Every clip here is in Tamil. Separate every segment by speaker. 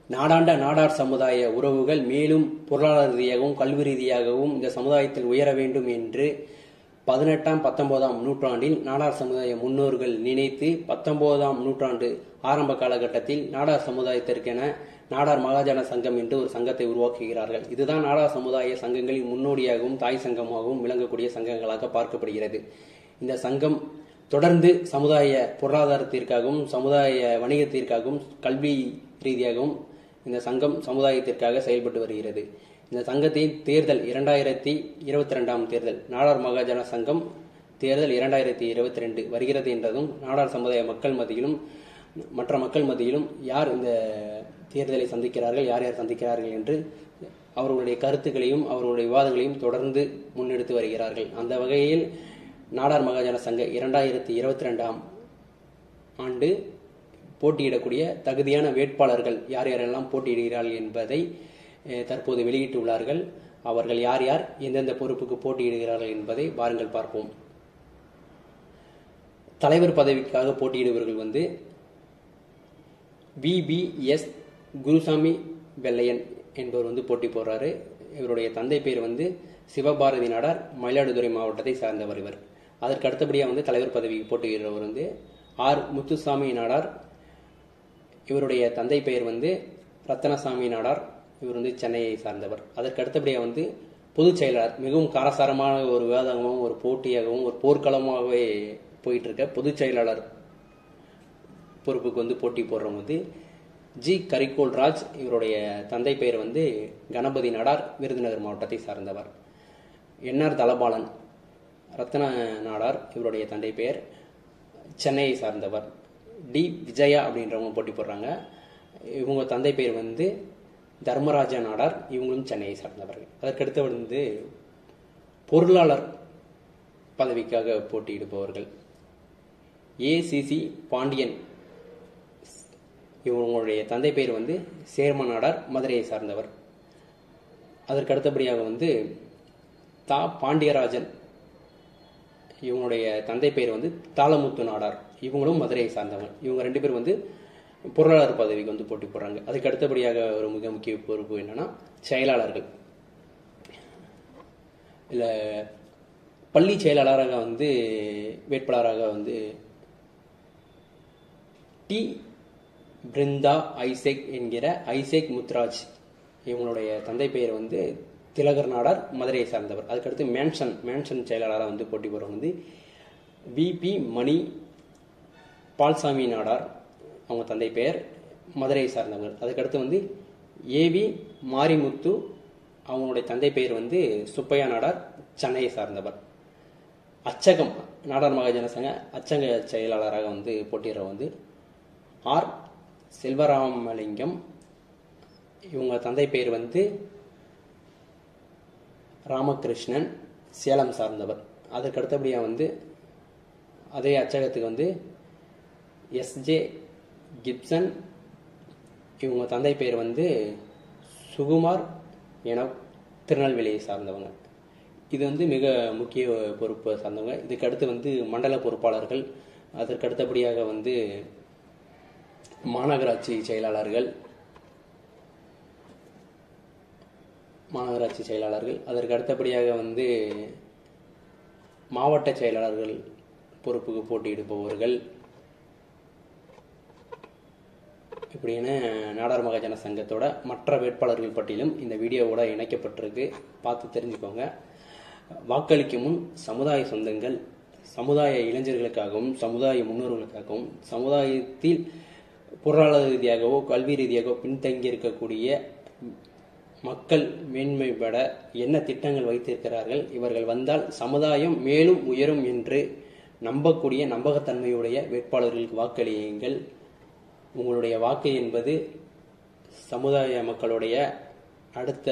Speaker 1: நாடாண்ட நாடார் சமுதாய உறவுகள் மேலும் பொருளாதார ரீதியாகவும் கல்வி ரீதியாகவும் இந்த சமுதாயத்தில் உயர வேண்டும் என்று பதினெட்டாம் பத்தொன்பதாம் நூற்றாண்டில் நாடார் சமுதாய முன்னோர்கள் நினைத்து பத்தொன்பதாம் நூற்றாண்டு ஆரம்ப காலகட்டத்தில் நாடார் சமுதாயத்திற்கென நாடார் மகாஜன சங்கம் என்று ஒரு சங்கத்தை உருவாக்குகிறார்கள் இதுதான் நாடார் சமுதாய சங்கங்களின் முன்னோடியாகவும் தாய் சங்கமாகவும் விளங்கக்கூடிய சங்கங்களாக பார்க்கப்படுகிறது இந்த சங்கம் தொடர்ந்து சமுதாய பொருளாதாரத்திற்காகவும் சமுதாய வணிகத்திற்காகவும் கல்வி ரீதியாகவும் இந்த சங்கம் சமுதாயத்திற்காக செயல்பட்டு வருகிறது இந்த சங்கத்தின் தேர்தல் இரண்டாயிரத்தி இருபத்தி ரெண்டாம் தேர்தல் நாடார் மகாஜன சங்கம் தேர்தல் இரண்டாயிரத்தி இருபத்தி ரெண்டு வருகிறது என்றதும் நாடார் சமுதாய மக்கள் மத்தியிலும் மற்ற மக்கள் மத்தியிலும் யார் இந்த தேர்தலை சந்திக்கிறார்கள் யார் யார் சந்திக்கிறார்கள் என்று அவர்களுடைய கருத்துக்களையும் அவர்களுடைய விவாதங்களையும் தொடர்ந்து முன்னெடுத்து வருகிறார்கள் அந்த வகையில் நாடார் மகாஜன சங்க இரண்டாயிரத்தி இருபத்தி ரெண்டாம் ஆண்டு போட்டியிடக்கூடிய தகுதியான வேட்பாளர்கள் யார் யாரெல்லாம் போட்டியிடுகிறார்கள் என்பதை அஹ், தற்போது வெளியிட்டுள்ளார்கள் அவர்கள் யார் யார் எந்தெந்த பொறுப்புக்கு போட்டியிடுகிறார்கள் என்பதை வாருங்கள் பார்ப்போம் தலைவர் பதவிக்காக போட்டியிடுபவர்கள் வந்து விபிஎஸ் குருசாமி வெள்ளையன் என்பவர் வந்து போட்டி போடுறாரு இவருடைய தந்தை பேர் வந்து சிவபாரதி நாடார் மயிலாடுதுறை மாவட்டத்தை சார்ந்தவர் இவர் அதற்கு அடுத்தபடியாக வந்து தலைவர் பதவிக்கு போட்டியிடுறவர் வந்து ஆர் முத்துசாமி நாடார் இவருடைய தந்தை பெயர் வந்து ரத்தனசாமி நாடார் இவர் வந்து சென்னையை சார்ந்தவர் அதற்கு அடுத்தபடியாக வந்து பொதுச் செயலாளர் மிகவும் காரசாரமான ஒரு விவாதமாகவும் ஒரு போட்டியாகவும் ஒரு போர்க்களமாகவே போயிட்டு இருக்க பொதுச் செயலாளர் பொறுப்புக்கு வந்து போட்டி போடுறவங்க வந்து ஜி கரிகோல் ராஜ் இவருடைய தந்தை பெயர் வந்து கணபதி நாடார் விருதுநகர் மாவட்டத்தை சார்ந்தவர் என்ஆர் தலபாலன் ரத்ன நாடார் இவருடைய தந்தை பெயர் சென்னையை சார்ந்தவர் டி விஜயா அப்படின்றவங்க போட்டி போடுறாங்க இவங்க தந்தை பெயர் வந்து தர்மராஜா நாடார் இவங்களும் சென்னையை சார்ந்தவர்கள் அதற்கடுத்து வந்து பொருளாளர் பதவிக்காக போட்டியிடுபவர்கள் ஏசிசி பாண்டியன் இவங்களுடைய தந்தை பெயர் வந்து சேர்ம நாடார் மதுரையை சார்ந்தவர் அதற்கு அடுத்தபடியாக வந்து தா பாண்டியராஜன் இவங்களுடைய தந்தை பெயர் வந்து தாளமுத்து நாடார் இவங்களும் மதுரையை சார்ந்தவங்க இவங்க ரெண்டு பேரும் வந்து பொருளாளர் பதவிக்கு வந்து போட்டி போடுறாங்க அதுக்கு அடுத்தபடியாக ஒரு மிக முக்கிய பொறுப்பு என்னன்னா செயலாளர்கள் இல்ல பள்ளி செயலாளராக வந்து வேட்பாளராக வந்து டி பிருந்தா ஐசேக் என்கிற ஐசேக் முத்ராஜ் இவங்களுடைய தந்தை பெயர் வந்து திலகர் நாடார் மதுரையை சார்ந்தவர் அதுக்கடுத்து மேன்ஷன் மேன்ஷன் செயலாளராக வந்து போட்டி போடுறவங்க வந்து விபி மணி பால்சாமி நாடார் அவங்க தந்தை பெயர் மதுரையை சார்ந்தவர் அதுக்கடுத்து வந்து ஏவி மாரிமுத்து அவங்களுடைய தந்தை பெயர் வந்து சுப்பையா நாடார் சென்னையை சார்ந்தவர் அச்சகம் நாடார் மகாஜன சங்க அச்சங்க செயலாளராக வந்து போட்டியிடுற வந்து ஆர் செல்வராமலிங்கம் இவங்க தந்தை பெயர் வந்து ராமகிருஷ்ணன் சேலம் சார்ந்தவர் அதற்கு அடுத்தபடியாக வந்து அதே அச்சகத்துக்கு வந்து எஸ்ஜே கிப்சன் இவங்க தந்தை பெயர் வந்து சுகுமார் என திருநெல்வேலியை சார்ந்தவங்க இது வந்து மிக முக்கிய பொறுப்பை சார்ந்தவங்க இதுக்கு அடுத்து வந்து மண்டல பொறுப்பாளர்கள் அதற்கு அடுத்தபடியாக வந்து மாநகராட்சி செயலாளர்கள் மாநகராட்சி செயலாளர்கள் அதற்கு அடுத்தபடியாக வந்து மாவட்ட செயலாளர்கள் பொறுப்புக்கு போட்டியிடுபவர்கள் இப்படின்னு நாடார் மகாஜன சங்கத்தோட மற்ற வேட்பாளர்கள் பட்டியலும் இந்த வீடியோவோட இணைக்கப்பட்டிருக்கு பார்த்து தெரிஞ்சுக்கோங்க வாக்களிக்கும் முன் சமுதாய சொந்தங்கள் சமுதாய இளைஞர்களுக்காகவும் சமுதாய முன்னோர்களுக்காகவும் சமுதாயத்தில் பொருளாதார ரீதியாகவோ கல்வி ரீதியாகவோ பின்தங்கி இருக்கக்கூடிய மக்கள் மேன்மைப்பட என்ன திட்டங்கள் வைத்திருக்கிறார்கள் இவர்கள் வந்தால் சமுதாயம் மேலும் உயரும் என்று நம்பக்கூடிய நம்பகத்தன்மையுடைய வேட்பாளர்களுக்கு வாக்களியுங்கள் உங்களுடைய வாக்கு என்பது சமுதாய மக்களுடைய அடுத்த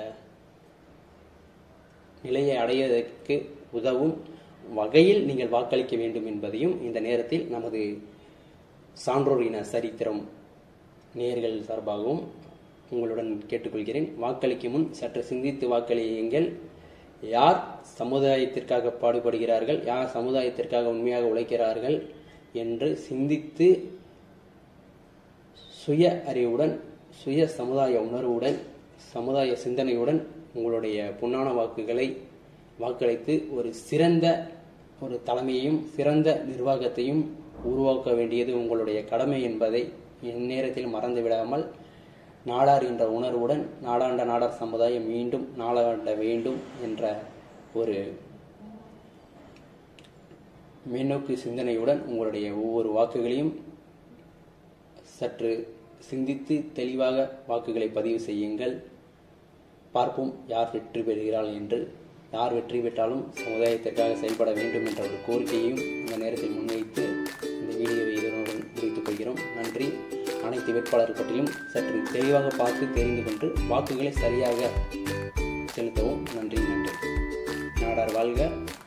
Speaker 1: நிலையை அடைவதற்கு உதவும் வகையில் நீங்கள் வாக்களிக்க வேண்டும் என்பதையும் இந்த நேரத்தில் நமது சான்றோர் இன சரித்திரம் நேர்கள் சார்பாகவும் உங்களுடன் கேட்டுக்கொள்கிறேன் வாக்களிக்கும் முன் சற்று சிந்தித்து வாக்களியுங்கள் யார் சமுதாயத்திற்காக பாடுபடுகிறார்கள் யார் சமுதாயத்திற்காக உண்மையாக உழைக்கிறார்கள் என்று சிந்தித்து சுய அறிவுடன் சுய சமுதாய உணர்வுடன் சமுதாய சிந்தனையுடன் உங்களுடைய பொன்னான வாக்குகளை வாக்களித்து ஒரு சிறந்த ஒரு தலைமையையும் சிறந்த நிர்வாகத்தையும் உருவாக்க வேண்டியது உங்களுடைய கடமை என்பதை இந்நேரத்தில் மறந்து விடாமல் நாடார் என்ற உணர்வுடன் நாடாண்ட நாடார் சமுதாயம் மீண்டும் நாடாண்ட வேண்டும் என்ற ஒரு மேல்நோக்கு சிந்தனையுடன் உங்களுடைய ஒவ்வொரு வாக்குகளையும் சற்று சிந்தித்து தெளிவாக வாக்குகளை பதிவு செய்யுங்கள் பார்ப்போம் யார் வெற்றி பெறுகிறாள் என்று யார் வெற்றி பெற்றாலும் சமுதாயத்திற்காக செயல்பட வேண்டும் என்ற ஒரு கோரிக்கையையும் இந்த நேரத்தில் முன்வைத்து இந்த வீடியோவை இதனுடன் முடித்துக் கொள்கிறோம் நன்றி அனைத்து வேட்பாளர் பற்றியும் சற்று தெளிவாக பார்த்து தெரிந்து கொண்டு வாக்குகளை சரியாக செலுத்தவும் நன்றி நன்றி நாடார் வாழ்க